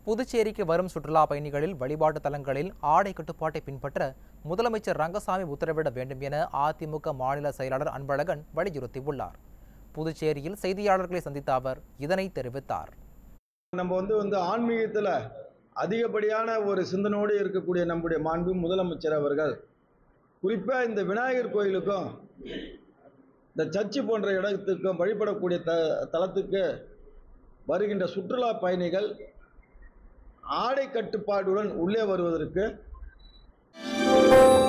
புதுச்சேரிக்கு வரும் சுற்றுலா பயணிகளில் வழிபாட்டு தலங்களில் ஆடை கட்டுப்பாட்டை பின்பற்ற முதலமைச்சர் ரங்கசாமி உத்தரவிட வேண்டும் என அதிமுக மாநில செயலாளர் அன்பழகன் வலியுறுத்தியுள்ளார் புதுச்சேரியில் செய்தியாளர்களை சந்தித்த அவர் இதனை தெரிவித்தார் நம்ம வந்து வந்து ஆன்மீகத்தில் அதிகப்படியான ஒரு சிந்தனையோடு இருக்கக்கூடிய நம்முடைய மாண்பு முதலமைச்சர் அவர்கள் குறிப்பாக இந்த விநாயகர் கோயிலுக்கும் இந்த சர்ச்சு போன்ற இடத்துக்கும் வழிபடக்கூடிய த தலத்துக்கு வருகின்ற சுற்றுலா பயணிகள் ஆடை கட்டுப்பாடுடன் உள்ளே வருவதற்கு